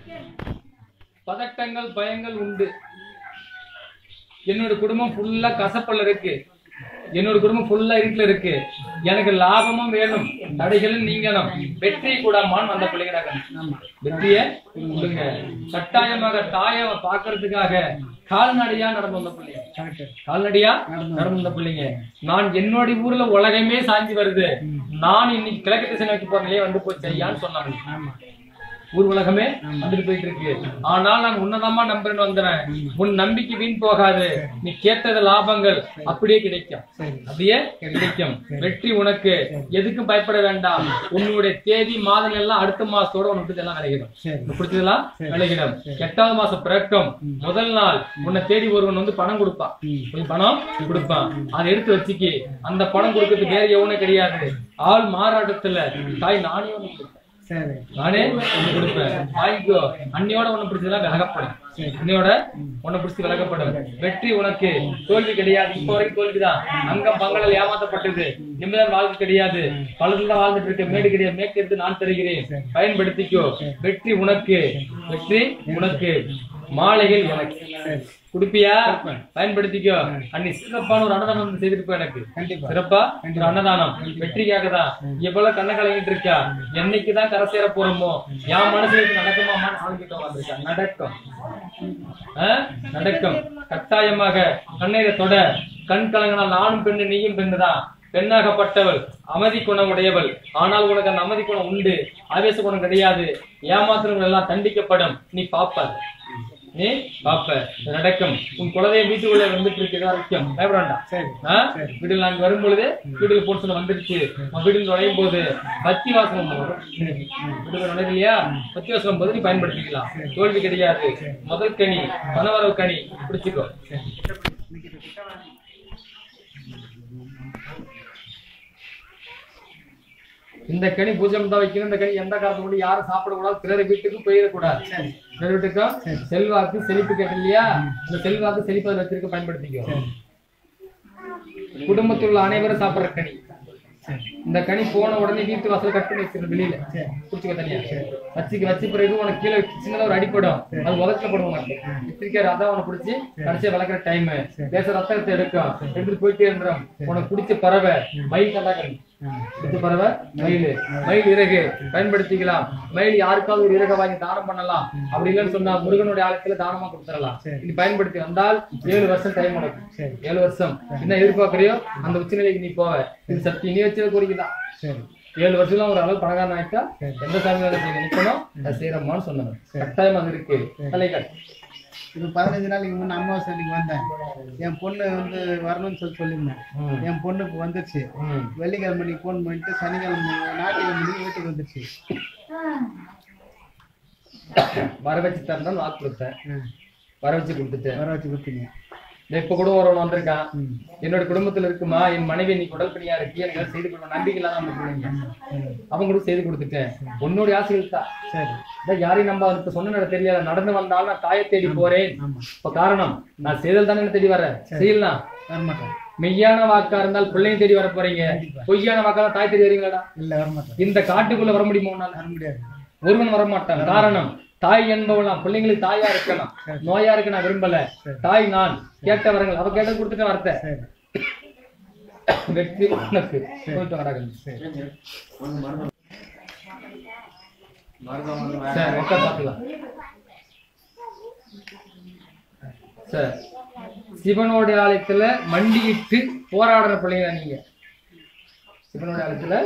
பதட்டங்கள் பயங்கள் உண்டு என்னோட குடும்பம் ஃபுல்லா கசப்பல்ல இருக்கு என்னோட குடும்பம் ஃபுல்லா இருட்டுல இருக்கு எனக்கு லாபமும் வேணும் தடைகளும் நீங்கணும் வெற்றி கூடாமான்னு வந்த பிள்ளைங்கடாங்க வெற்றிய கொடுங்க கட்டாயமாக தாயை பாக்குறதுக்காக கால்நடையா நடந்து வந்த பிள்ளைங்க கால்நடையா நடந்து வந்த பிள்ளைங்க நான் என்னோட ஊர்ல உலகமே சாஞ்சி வருது நான் இன்னைக்கு கிழக்கு திசை நோக்கி போறதுலயே வந்து போய் செய்யான்னு சொன்னாங்க ஊர் உலகமே வந்துட்டு போயிட்டு இருக்கு ஆனால் நான் உன்னதமா நம்புறேன்னு வந்துறேன் உன் நம்பிக்கை வீண் போகாது நீ கேட்டது லாபங்கள் அப்படியே கிடைக்கும் அப்படியே கிடைக்கும் வெற்றி உனக்கு எதுக்கும் பயப்பட வேண்டாம் உன்னுடைய தேதி மாதங்கள் எல்லாம் அடுத்த மாசத்தோட உனக்கு எல்லாம் விளையிடும் உனக்கு பிடிச்சதெல்லாம் விளையிடும் எட்டாவது மாசம் பிறக்கும் முதல் நாள் உன்னை தேடி ஒருவன் வந்து பணம் கொடுப்பான் கொஞ்சம் பணம் கொடுப்பான் அதை எடுத்து வச்சுக்கி அந்த பணம் கொடுக்கறதுக்கு வேற எவனும் கிடையாது ஆள் மாறாட்டத்துல தாய் நானே ஒண்ணு கொடுப்பேன் சரி நானே ஒண்ணு கொடுப்பேன் வாங்கிக்கோ அன்னையோட உன்னை பிடிச்சதெல்லாம் விலகப்படும் அன்னையோட உன்னை பிடிச்சி விலகப்படும் வெற்றி உனக்கு தோல்வி கிடையாது இப்ப வரைக்கும் தோல்விதான் அங்கம் பங்களல் ஏமாத்தப்பட்டது நிம்மதியான வாழ்க்கை கிடையாது பலதுல வாழ்ந்துட்டு இருக்க மேடு கிடையாது மேற்கு எடுத்து நான் தருகிறேன் பயன்படுத்திக்கோ வெற்றி உனக்கு வெற்றி உனக்கு மாலைகள் எனக்கு குடுப்பியா பயன்படுத்திக்கோ அன்னி சிறப்பான ஒரு அன்னதானம் வந்து செய்துட்டு போ எனக்கு கண்டிப்பா சிறப்பா ஒரு அன்னதானம் வெற்றிக்காக தான் எவ்வளவு கண்ண கலங்கிட்டு இருக்கா என்னைக்குதான் கரை சேர போறோமோ என் மனசுல இருக்கு நடக்குமாமான்னு ஆளுகிட்ட வந்திருக்கா நடக்கும் ஆ? நடக்கும் கட்டாயமாக கண்ணீரை தொட கண் கலங்கினால் நானும் பெண்ணு நீயும் பெண்ணுதான் பெண்ணாகப்பட்டவள் அமைதி குணம் உடையவள் ஆனால் உனக்கு அந்த அமைதி குணம் உண்டு ஆவேச குணம் கிடையாது ஏமாத்துறவங்க எல்லாம் தண்டிக்கப்படும் நீ பாப்ப நீ பாப்ப இது நடக்கும் உன் குழந்தைய வீட்டுக்குள்ள வந்துட்டு இருக்கு இது வரைக்கும் பயப்பட வேண்டாம் சரி ஆ? வீட்டுல நாங்க வரும் பொழுது வீட்டுல போட்டு சொல்ல வந்துருச்சு உன் வீட்டுல நுழையும் போது பத்தி வாசகம் வரும் வீட்டுல நுழையிலையா பத்தி வாசகம் போது நீ பயன்படுத்திக்கலாம் தோல்வி கிடையாது முதல் கனி பணவரவு கனி பிடிச்சுக்கோ இந்த கனி பூஜை தான் வைக்கணும் இந்த கனி எந்த காலத்துல கூட யாரும் சாப்பிடக்கூடாது பிறர் வீட்டுக்கு போயிடக்கூடாது பிறர் வீட்டுக்கும் செல்வாக்கு செழிப்பு கேட்டு இல்லையா இந்த செல்வாக்கு செழிப்பு அதில் வச்சிருக்க பயன்படுத்திக்கோ குடும்பத்தில் உள்ள அனைவரும் சாப்பிடுற கனி இந்த கனி போன உடனே வீட்டு வாசல் கட் பண்ணி வச்சிருந்த வெளியில குடிச்சுக்க தனியா வச்சுக்க வச்ச பிறகு உனக்கு கீழே சின்னதா ஒரு அடிப்படும் அது உதச்சப்படும் உனக்கு வச்சிருக்காரு அதான் உனக்கு பிடிச்சி கடைசியா வளர்க்குற டைம் பேச ரத்தத்தை எடுக்கும் எடுத்துட்டு போயிட்டே இருந்துரும் உனக்கு பிடிச்ச பறவை மயில் கண்டா கனி பிடிச்ச பறவை மயில் மயில் இறகு பயன்படுத்திக்கலாம் மயில் யாருக்காவது ஒரு இறகை வாங்கி தானம் பண்ணலாம் அப்படி இல்லைன்னு சொன்னா முருகனுடைய ஆலயத்துல தானமா கொடுத்துடலாம் இது பயன்படுத்தி வந்தால் ஏழு வருஷம் டைம் உனக்கு ஏழு வருஷம் என்ன எதிர்பார்க்கறியோ அந்த உச்சநிலைக்கு நீ போவ இது சக்தி நீ வச்சது குறிக்குதான் சரி ஏழு வருஷம் ஒரு அளவு பணக்காரன் ஆயிட்டா எந்த சாமி வேலை செய்ய நினைக்கணும் அது செய்யறோமான்னு சொன்னாங்க கட்டாயம் அது இருக்கு தலைகள் இது பதினஞ்சு நாளைக்கு முன்ன அமாவாசை அன்னைக்கு வந்தேன் என் பொண்ணு வந்து வரணும்னு சொல்லி சொல்லியிருந்தேன் என் பொண்ணு இப்போ வந்துருச்சு வெள்ளிக்கிழமை மணிக்கு ஃபோன் பண்ணிட்டு சனிக்கிழமை ஞாயிற்றுக்கிழமை மணிக்கு வீட்டுக்கு வந்துருச்சு வர வச்சு தரணும் வாக்கு கொடுத்தேன் ம். வர வச்சு கொடுத்துட்டேன் வர வச்சு கொடுத்தீங்க இந்த இப்ப கூட ஒருவன் வந்திருக்கான் ம். என்னோட குடும்பத்துல இருக்குமா என் மனைவி நீ உடல் பணியா இருக்கு எனக்கு எல்லாம் செய்து கொடுக்க நம்பிக்கை இல்லாம நம்ம பிள்ளைங்க அவங்க கூட செய்து கொடுத்துட்டேன் உன்னோட ஆசைகள் தான் சரி இதான் யாரையும் நம்ப இப்ப சொன்ன தெரியாது நடந்து வந்தாலும் நான் தாயை தேடி போறேன் ஆமா இப்ப காரணம் நான் செய்தல் தானே தேடி வரேன் செய்யலாம் வரமாட்டேன் மெய்யான வாக்கா இருந்தால் பிள்ளைங்க தேடி வர போறீங்க பொய்யான வாக்கா தான் தாய் தேடி வரீங்களாடா இல்ல வரமாட்டேன் இந்த காட்டுக்குள்ள வர முடியுமா உன்னால வர முடியாது ஒருவன் வரமாட்டான் காரணம் தாய் என்பவளாம் பிள்ளைங்களுக்கு தாயா இருக்கலாம் நோயா இருக்க நான் விரும்பல தாய் நான் கேட்ட வரங்கள் அவ கேட்ட கொடுத்துட்ட வார்த்தை சரி வெற்றி உனக்கு போயிட்டு வராங்க சார் உட்கார் பார்க்கலாம் சார் சிவனுடைய ஆலயத்துல மண்டியிட்டு போராடுற பிள்ளைங்க நீங்க சிவனுடைய ஆலயத்துல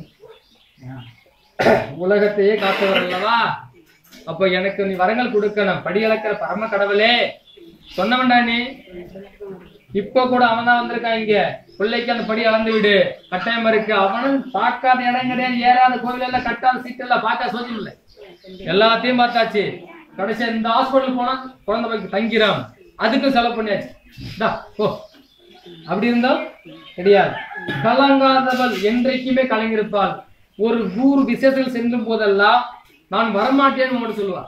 உலகத்தையே காத்தவர் அல்லவா அப்ப எனக்கு நீ வரங்கள் கொடுக்கணும் படி அளக்கிற பரம கடவுளே சொன்னவன்டா நீ இப்ப கூட அவன் தான் வந்திருக்கான் இங்க பிள்ளைக்கு அந்த படி அளந்து விடு கட்டாயம் இருக்கு அவனும் பார்க்காத இடம் கிடையாது ஏறாத கோவில் எல்லாம் கட்டாத சீட்டு எல்லாம் பார்க்க சோதியம் இல்லை எல்லாத்தையும் பார்த்தாச்சு கடைசியா இந்த ஹாஸ்பிட்டல் போனா குழந்தை போய் தங்கிறோம் அதுக்கும் செலவு பண்ணியாச்சு இந்தா, போ அப்படி இருந்தோம் கிடையாது கலங்காதவள் என்றைக்குமே கலங்கிருப்பாள் ஒரு ஊர் விசேஷங்கள் செல்லும் போதெல்லாம் நான் வரமாட்டேன்னு உங்கள்ட்ட சொல்லுவார்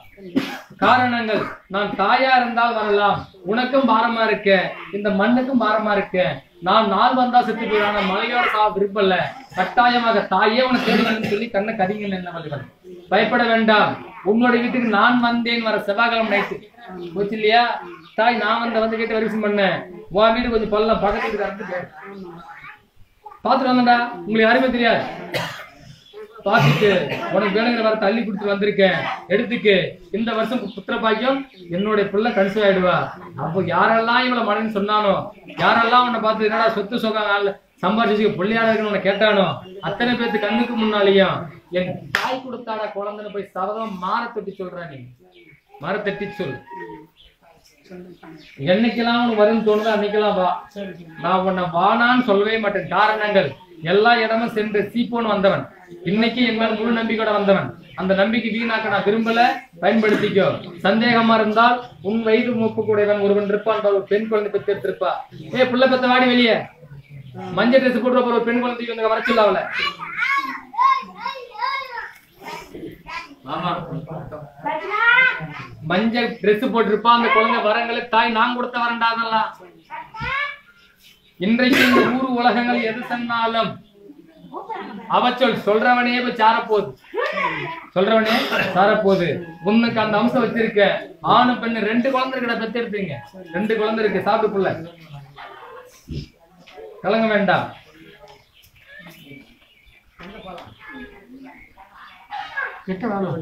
காரணங்கள் நான் தாயா இருந்தால் வரலாம் உனக்கும் பாரமா இருக்க இந்த மண்ணுக்கும் பாரமா இருக்க நான் நாள் வந்தா செத்து போயிடான மலையோட சா விருப்பல்ல கட்டாயமாக தாயே உன தேடுவேன்னு சொல்லி கண்ணை கதிங்க என்ன வள்ளுவன் பயப்பட வேண்டாம் உன்னுடைய வீட்டுக்கு நான் வந்தேன் வர செவ்வாய்க்கிழமை நைட்டு போச்சு இல்லையா தாய் நான் வந்த வந்து வீட்டை வரிசம் பண்ணேன் உன் வீடு கொஞ்சம் பள்ளம் பக்கத்து வீட்டுக்கு பாத்துட்டு வந்தேன்டா உங்களுக்கு யாருமே தெரியாது பாத்துட்டு உனக்கு வேணுங்கிற வர தள்ளி கொடுத்து வந்திருக்கேன் எடுத்துக்கு இந்த வருஷம் புத்திர பாக்கியம் என்னுடைய பிள்ளை கன்சீவ் ஆயிடுவா அப்போ யாரெல்லாம் இவள மனைவி சொன்னானோ யாரெல்லாம் உன்னை பார்த்து என்னடா சொத்து சொகம் நாள் சம்பாதிச்சு பிள்ளையாட இருக்குன்னு உன்னை கேட்டானோ அத்தனை பேர்த்து கண்ணுக்கு முன்னாலேயும் என் தாய் கொடுத்தாட குழந்தைன்னு போய் சபதம் மாற தட்டி சொல்றா நீ மர தட்டி சொல் என்னைக்கெல்லாம் உனக்கு வரும்னு தோணுதோ அன்னைக்கெல்லாம் வா நான் உன்னை வானான்னு சொல்லவே மாட்டேன் காரணங்கள் எல்லா இடமும் சென்று சீப்போன்னு வந்தவன் இன்னைக்கு என் மேல முழு நம்பிக்கையோட வந்தவன் அந்த நம்பிக்கை வீணாக்க நான் விரும்பல பயன்படுத்திக்கோ சந்தேகமா இருந்தால் உன் வயது மூப்பு கூடையவன் ஒருவன் இருப்பான் பாரு, ஒரு பெண் குழந்தை பெற்று எடுத்திருப்பா ஏ புள்ள பெத்த வாடி வெளியே மஞ்சள் ட்ரெஸ் போட்டு போற ஒரு பெண் குழந்தைக்கு வந்து வர சொல்ல அவளை ஆமா மஞ்சள் Dress போட்டிருப்பா அந்த குழந்தை வரங்களை தாய் நான் கொடுத்த வரண்டா அதெல்லாம் இன்றைக்கு இந்த ஊர் உலகங்கள் எது சொன்னாலும் அவச்சொல் சொல்றவனே போய் சாரப்போகுது சொல்றவனே சாரப்போகுது உனக்கு அந்த அம்சம் வச்சிருக்க ஆணு பெண்ணு ரெண்டு குழந்தை இருக்கிற பெத்து எடுத்தீங்க ரெண்டு குழந்தை இருக்கு சாப்பிட்டு புள்ள கலங்க வேண்டாம் கிட்ட வேணும்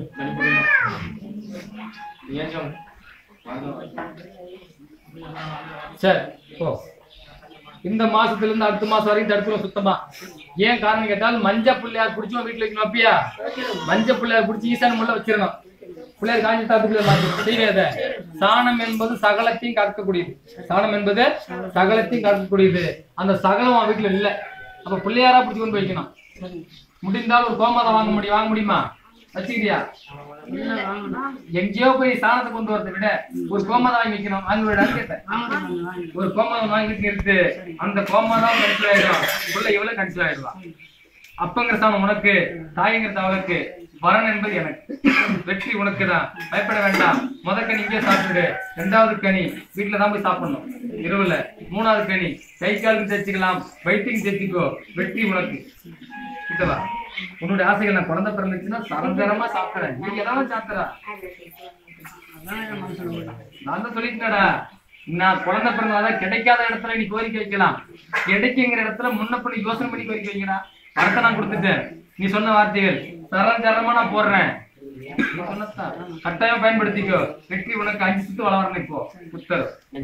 சரி போ இந்த மாசத்துல இருந்து அடுத்த மாசம் வரைக்கும் தடுத்துரும் சுத்தமா ஏன் காரணம் கேட்டால் மஞ்ச பிள்ளையார் பிடிச்சி உன் வீட்டுல வைக்கணும் அப்படியா மஞ்ச பிள்ளையார் பிடிச்சி ஈசான முள்ள வச்சிடணும் பிள்ளையார் காஞ்சி தாத்து பிள்ளையார் மாத்தி செய்யாத சாணம் என்பது சகலத்தையும் காக்கக்கூடியது சாணம் என்பது சகலத்தையும் காக்கக்கூடியது அந்த சகலம் உன் வீட்டுல இல்ல அப்ப பிள்ளையாரா பிடிச்சி கொண்டு வைக்கணும் முடிந்தால் ஒரு கோமாதம் வாங்க முடியும் வாங்க முடியுமா வச்சுக்கிறியா எங்கேயோ போய் சாணத்தை கொண்டு வரதை விட ஒரு கோமாதம் வாங்கி வைக்கணும் அவங்களோட கேட்டேன் ஒரு கோமாதம் வாங்கிட்டு நிறுத்து அந்த கோமாதம் கன்சில் ஆயிடும் உள்ள இவ்வளவு கன்சில் ஆயிடுவா அப்பங்கிற சாணம் உனக்கு தாய்ங்கிற அவளுக்கு வரன் என்பது எனக்கு வெற்றி உனக்கு தான் பயப்பட வேண்டாம் முத கனி இங்கே சாப்பிடு ரெண்டாவது கனி வீட்டுல தான் போய் சாப்பிடணும் இரவுல மூணாவது கனி கை காலுக்கு தேய்ச்சிக்கலாம் வயிற்றுக்கு தேய்ச்சிக்கோ வெற்றி உனக்கு கிட்டவா உன்னுடைய ஆசைகள் நான் குழந்தை பிறந்துச்சுன்னா சரந்தரமா சாப்பிடுறேன் நீங்க ஏதாவது சாப்பிடுறா நான் தான் சொல்லிட்டேடா நான் குழந்தை பிறந்தாதான் கிடைக்காத இடத்துல நீ கோரிக்கை வைக்கலாம் கிடைக்குங்கிற இடத்துல முன்ன பண்ணி யோசனை பண்ணி கோரிக்கை வைக்கிறா வரத்தை நான் கொடுத்துட்டேன் நீ சொன்ன வார்த்தைகள் தரம் தரமா நான் போடுறேன் நீ சொன்னதுதான். கட்டாயம் பயன்படுத்திக்கோ வெற்றி உனக்கு அஞ்சு சுத்து வளரணும் இப்போ புத்தர்